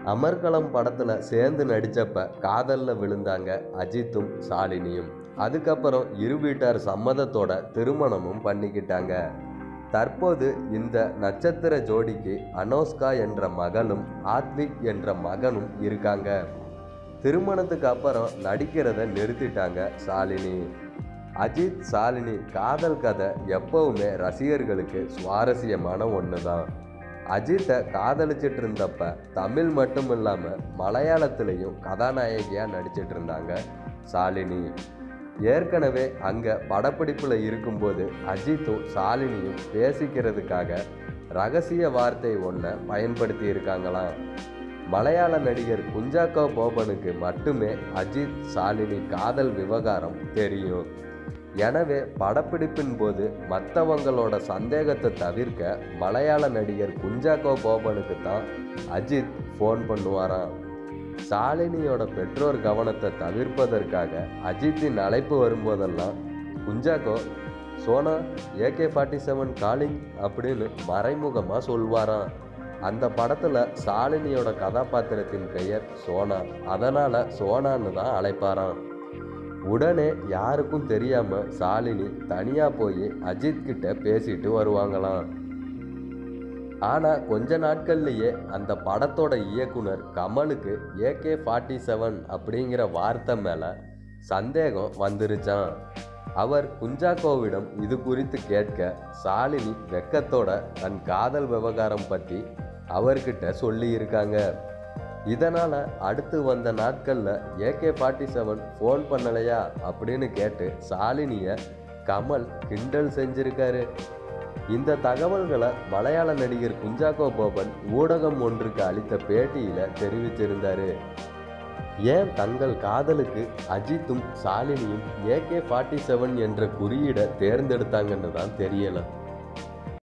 அமர்கலம் படத்தில் சேர்ந்து நடித்தப்ப காதலில் விழுந்தாங்க அஜித்தும் சாலினியும் அதுக்கப்புறம் இரு வீட்டார் சம்மதத்தோட திருமணமும் பண்ணிக்கிட்டாங்க தற்போது இந்த நட்சத்திர ஜோடிக்கு அனோஸ்கா என்ற மகளும் ஆத்விக் என்ற மகனும் இருக்காங்க திருமணத்துக்கு அப்புறம் நடிக்கிறத நிறுத்திட்டாங்க சாலினி அஜித் சாலினி காதல் கதை எப்பவுமே ரசிகர்களுக்கு சுவாரஸ்யமான ஒன்று தான் அஜித்தை காதலிச்சிட்டு இருந்தப்ப தமிழ் மட்டும் இல்லாமல் மலையாளத்திலையும் கதாநாயகியாக நடிச்சிட்டு இருந்தாங்க சாலினி ஏற்கனவே அங்கே படப்பிடிப்பில் இருக்கும்போது அஜித்தும் சாலினியும் பேசிக்கிறதுக்காக ரகசிய வார்த்தை ஒன்றை பயன்படுத்தி இருக்காங்களாம் மலையாள நடிகர் குஞ்சாக்கோ போபனுக்கு மட்டுமே அஜித் சாலினி காதல் விவகாரம் தெரியும் எனவே படப்பிடிப்பின் போது மற்றவங்களோட சந்தேகத்தை தவிர்க்க மலையாள நடிகர் குஞ்சாக்கோ போபனுக்கு தான் அஜித் ஃபோன் பண்ணுவாராம் சாலினியோட பெற்றோர் கவனத்தை தவிர்ப்பதற்காக அஜித்தின் அழைப்பு வரும்போதெல்லாம் குஞ்சாக்கோ சோனா ஏகே ஃபார்ட்டி செவன் காலிங் அப்படின்னு மறைமுகமாக சொல்வாராம் அந்த படத்தில் சாலினியோட கதாபாத்திரத்தின் பெயர் சோனா அதனால் சோனான்னு தான் அழைப்பாராம் உடனே யாருக்கும் தெரியாமல் சாலினி தனியாக போய் அஜித் கிட்ட பேசிட்டு வருவாங்களாம் ஆனால் கொஞ்ச நாட்கள்லேயே அந்த படத்தோட இயக்குனர் கமலுக்கு ஏகே ஃபார்ட்டி செவன் அப்படிங்கிற வார்த்தை மேலே சந்தேகம் வந்துருச்சான் அவர் குஞ்சாக்கோவிடம் இது குறித்து கேட்க சாலினி வெக்கத்தோட தன் காதல் விவகாரம் பற்றி அவர்கிட்ட சொல்லியிருக்காங்க இதனால் அடுத்து வந்த நாட்களில் ஏகே ஃபார்ட்டி செவன் ஃபோன் பண்ணலையா அப்படின்னு கேட்டு சாலினியை கமல் கிண்டல் செஞ்சிருக்காரு இந்த தகவல்களை மலையாள நடிகர் குஞ்சாக்கோ போபன் ஊடகம் ஒன்றுக்கு அளித்த பேட்டியில் தெரிவிச்சிருந்தாரு ஏன் தங்கள் காதலுக்கு அஜித்தும் சாலினியும் ஏகே ஃபார்ட்டி செவன் என்ற குறியீடை தேர்ந்தெடுத்தாங்கன்னு தான் தெரியலை